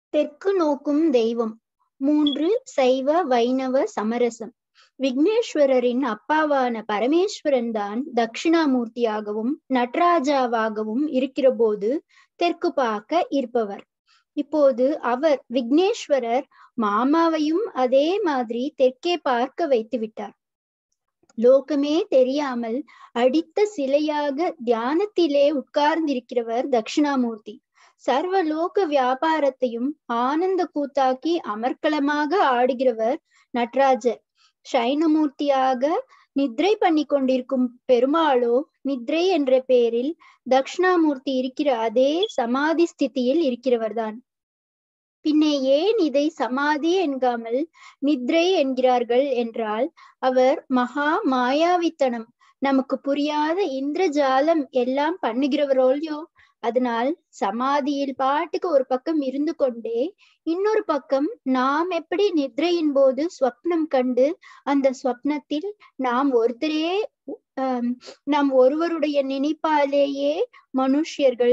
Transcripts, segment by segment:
தெற்கு நோக்கும் தெய்வம் மூன்று சைவ வைணவ சமரசம் விக்னேஸ்வரரின் அப்பாவான பரமேஸ்வரன் தான் தட்சிணாமூர்த்தியாகவும் நடராஜாவாகவும் இருக்கிறபோது தெற்கு பார்க்க இருப்பவர் இப்போது அவர் விக்னேஸ்வரர் மாமாவையும் அதே மாதிரி தெற்கே பார்க்க வைத்து விட்டார் லோகமே தெரியாமல் அடித்த சிலையாக தியானத்திலே உட்கார்ந்திருக்கிறவர் தட்சிணாமூர்த்தி சர்வ லோக வியாபாரத்தையும் ஆனந்த கூத்தாக்கி அமர்க்கலமாக ஆடுகிறவர் நடராஜர் சைனமூர்த்தியாக நித்ரை பண்ணி கொண்டிருக்கும் பெருமாளோ நித்ரை என்ற பெயரில் தட்சிணாமூர்த்தி இருக்கிற அதே சமாதி ஸ்திதியில் இருக்கிறவர்தான் பின்னே ஏன் இதை சமாதி என்காமல் நித்ரை என்கிறார்கள் என்றால் அவர் மகா மாயாவித்தனம் நமக்கு புரியாத இந்திரஜாலம் எல்லாம் பண்ணுகிறவரோல்யோ அதனால் சமாதியில் பாட்டுக்கு ஒரு பக்கம் இருந்து கொண்டே இன்னொரு பக்கம் நாம் எப்படி நித்ரையின் போது ஸ்வப்னம் கண்டு அந்த ஸ்வப்னத்தில் நாம் ஒருத்தரே நாம் ஒருவருடைய நினைப்பாலேயே மனுஷியர்கள்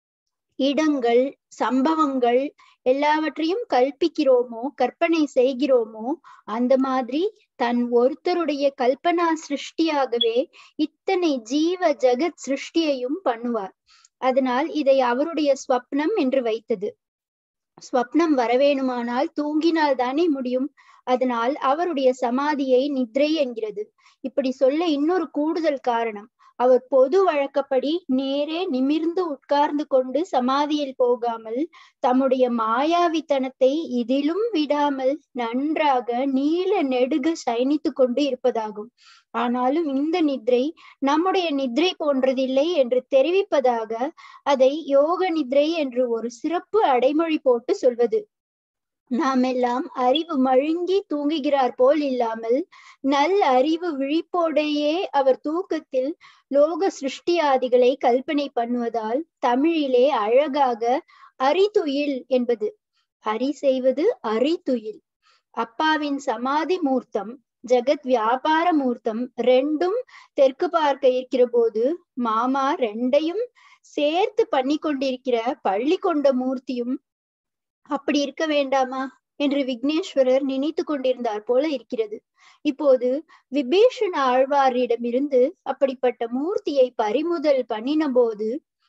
இடங்கள் சம்பவங்கள் எல்லாவற்றையும் கல்பிக்கிறோமோ கற்பனை செய்கிறோமோ அந்த மாதிரி தன் ஒருத்தருடைய கல்பனா சிருஷ்டியாகவே இத்தனை ஜீவ ஜெகத் சிருஷ்டியையும் பண்ணுவார் அதனால் இதை அவருடைய ஸ்வப்னம் என்று வைத்தது ஸ்வப்னம் வரவேணுமானால் தூங்கினால் தானே முடியும் அதனால் அவருடைய சமாதியை நித்ரை என்கிறது இப்படி சொல்ல இன்னொரு கூடுதல் காரணம் அவர் பொது வழக்கப்படி நேரே நிமிர்ந்து உட்கார்ந்து கொண்டு சமாதியில் போகாமல் தம்முடைய மாயாவித்தனத்தை இதிலும் விடாமல் நன்றாக நீல நெடுக சயனித்து கொண்டு இருப்பதாகும் ஆனாலும் இந்த நித்ரை நம்முடைய நித்ரை போன்றதில்லை என்று தெரிவிப்பதாக அதை யோக நித்ரை என்று ஒரு சிறப்பு அடைமொழி போட்டு சொல்வது நாம் எல்லாம் அறிவு மழுங்கி தூங்குகிறார் போல் இல்லாமல் நல் அறிவு விழிப்போடையே அவர் தூக்கத்தில் லோக சிருஷ்டியாதிகளை கல்பனை பண்ணுவதால் தமிழிலே அழகாக அரிதுயில் என்பது அரி செய்வது அரிதுயில் அப்பாவின் சமாதி மூர்த்தம் ஜெகத் வியாபார மூர்த்தம் ரெண்டும் தெற்கு பார்க்க இருக்கிற போது மாமா ரெண்டையும் சேர்த்து பண்ணி கொண்டிருக்கிற பள்ளி கொண்ட மூர்த்தியும் அப்படி இருக்க வேண்டாமா என்று விக்னேஸ்வரர் நினைத்து கொண்டிருந்தார் போல இருக்கிறது இப்போது விபீஷண ஆழ்வாரிடமிருந்து அப்படிப்பட்ட மூர்த்தியை பறிமுதல் பண்ணின போது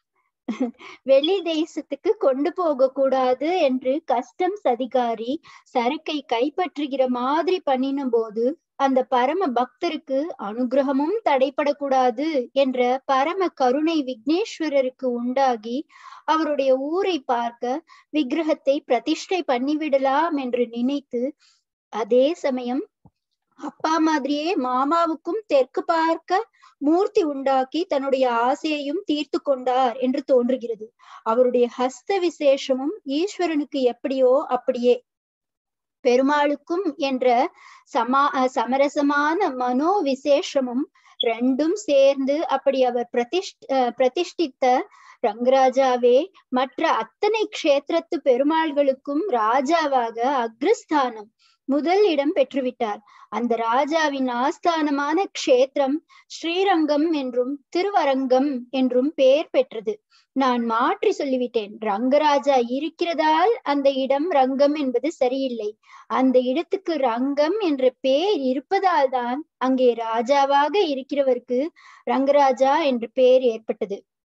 வெளி தேசத்துக்கு கொண்டு போக கூடாது என்று கஸ்டம்ஸ் அதிகாரி சரக்கை கைப்பற்றுகிற மாதிரி பண்ணின போது அந்த பரம பக்தருக்கு அனுகிரகமும் தடைப்படக்கூடாது என்ற பரம கருணை விக்னேஸ்வரருக்கு உண்டாகி அவருடைய ஊரை பார்க்க விக்கிரகத்தை பிரதிஷ்டை பண்ணிவிடலாம் என்று நினைத்து அதே சமயம் அப்பா மாதிரியே மாமாவுக்கும் தெற்கு பார்க்க மூர்த்தி உண்டாக்கி தன்னுடைய ஆசையையும் தீர்த்து கொண்டார் என்று தோன்றுகிறது அவருடைய ஹஸ்த விசேஷமும் ஈஸ்வரனுக்கு எப்படியோ அப்படியே பெருமாளுக்கும் என்ற சமா சமரசமான மனோ விசேஷமும் ரெண்டும் சேர்ந்து அப்படி அவர் பிரதிஷ்ட பிரதிஷ்டித்த ரங்கராஜாவே மற்ற அத்தனை க்ஷேத்திரத்து பெருமாள்களுக்கும் ராஜாவாக அக்ரஸ்தானம் முதல் இடம் பெற்றுவிட்டார் அந்த ராஜாவின் ஆஸ்தானமான க்ஷேத்திரம் ஸ்ரீரங்கம் என்றும் திருவரங்கம் என்றும் பெயர் பெற்றது நான் மாற்றி சொல்லிவிட்டேன் ரங்கராஜா இருக்கிறதால் அந்த இடம் ரங்கம் என்பது சரியில்லை அந்த இடத்துக்கு ரங்கம் என்ற பெயர் இருப்பதால் தான் அங்கே ராஜாவாக இருக்கிறவருக்கு ரங்கராஜா என்ற பெயர் ஏற்பட்டது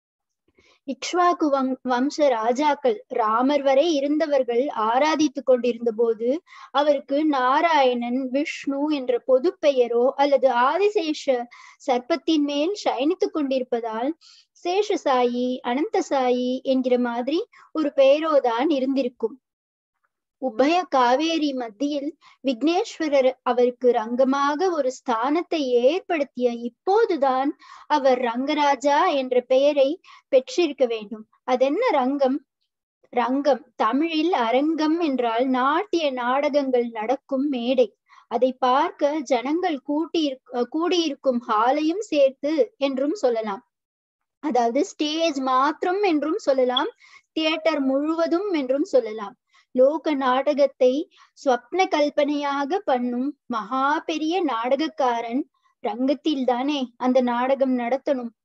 இக்ஷ்வாக்கு வம் வம்ச ராஜாக்கள் ராமர் வரை இருந்தவர்கள் ஆராதித்து கொண்டிருந்த போது அவருக்கு நாராயணன் விஷ்ணு என்ற பொது பெயரோ அல்லது ஆதிசேஷ சர்ப்பத்தின் மேல் சயனித்துக் கொண்டிருப்பதால் சேஷசாயி அனந்தசாயி என்கிற மாதிரி ஒரு பெயரோதான் இருந்திருக்கும் உபய காவேரி மத்தியில் விக்னேஸ்வரர் அவருக்கு ரங்கமாக ஒரு ஸ்தானத்தை ஏற்படுத்திய இப்போதுதான் அவர் ரங்கராஜா என்ற பெயரை பெற்றிருக்க வேண்டும் அதென்ன ரங்கம் ரங்கம் தமிழில் அரங்கம் என்றால் நாட்டிய நாடகங்கள் நடக்கும் மேடை அதை பார்க்க ஜனங்கள் கூட்டி கூடியிருக்கும் ஹாலையும் சேர்த்து என்றும் சொல்லலாம் அதாவது ஸ்டேஜ் மாத்திரம் என்றும் சொல்லலாம் தியேட்டர் முழுவதும் என்றும் சொல்லலாம் லோக நாடகத்தை ஸ்வப்ன கல்பனையாக பண்ணும் மகா பெரிய நாடகக்காரன் ரங்கத்தில் தானே அந்த நாடகம் நடத்தணும்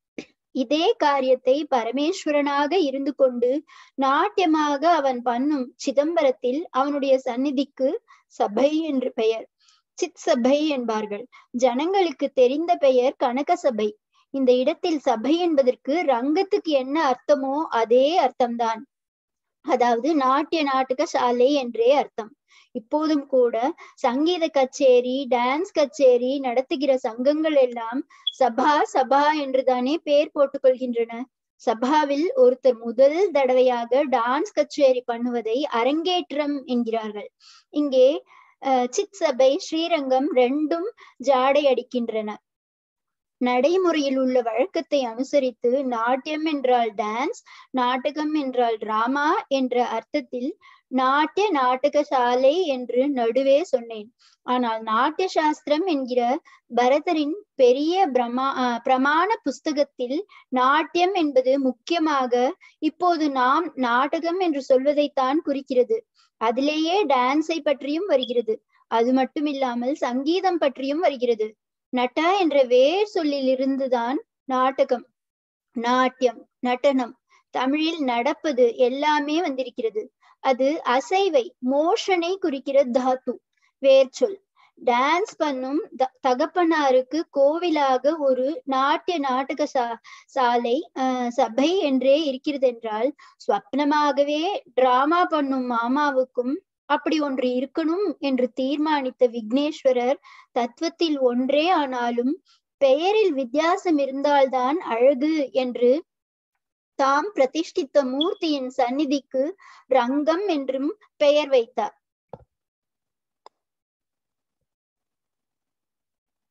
இதே காரியத்தை பரமேஸ்வரனாக இருந்து கொண்டு நாட்டியமாக அவன் பண்ணும் சிதம்பரத்தில் அவனுடைய சந்நிதிக்கு சபை என்று பெயர் சித் சபை என்பார்கள் ஜனங்களுக்கு தெரிந்த பெயர் கனக சபை இந்த இடத்தில் சபை என்பதற்கு ரங்கத்துக்கு என்ன அர்த்தமோ அதே அர்த்தம்தான் அதாவது நாட்டிய நாடக சாலை என்றே அர்த்தம் இப்போதும் கூட சங்கீத கச்சேரி டான்ஸ் கச்சேரி நடத்துகிற சங்கங்கள் எல்லாம் சபா சபா என்றுதானே பெயர் போட்டுக் கொள்கின்றன சபாவில் ஒருத்தர் முதல் தடவையாக டான்ஸ் கச்சேரி பண்ணுவதை அரங்கேற்றம் என்கிறார்கள் இங்கே சித் சபை ஸ்ரீரங்கம் ரெண்டும் ஜாடை அடிக்கின்றன நடைமுறையில் உள்ள வழக்கத்தை அனுசரித்து நாட்டியம் என்றால் டான்ஸ் நாடகம் என்றால் டிராமா என்ற அர்த்தத்தில் நாட்டிய நாடக சாலை என்று நடுவே சொன்னேன் ஆனால் நாட்டிய சாஸ்திரம் என்கிற பரதரின் பெரிய பிரமா பிரமாண புஸ்தகத்தில் நாட்டியம் என்பது முக்கியமாக இப்போது நாம் நாடகம் என்று சொல்வதைத்தான் குறிக்கிறது அதிலேயே டான்ஸை பற்றியும் வருகிறது அது மட்டுமில்லாமல் சங்கீதம் பற்றியும் வருகிறது நட என்ற வேர் சொல்லில் இருந்துதான் நாடகம் நாட்டியம் நடனம் தமிழில் நடப்பது எல்லாமே வந்திருக்கிறது அது அசைவை மோஷனை குறிக்கிற தாத்து வேர்ச்சொல் டான்ஸ் பண்ணும் தகப்பனாருக்கு கோவிலாக ஒரு நாட்டிய நாடக சா சாலை அஹ் சபை என்றே இருக்கிறது என்றால் ஸ்வப்னமாகவே டிராமா பண்ணும் மாமாவுக்கும் அப்படி ஒன்று இருக்கணும் என்று தீர்மானித்த விக்னேஸ்வரர் தத்துவத்தில் ஒன்றே ஆனாலும் பெயரில் வித்தியாசம் இருந்தால்தான் அழகு என்று தாம் பிரதிஷ்டித்த மூர்த்தியின் சந்நிதிக்கு ரங்கம் என்றும் பெயர் வைத்தார்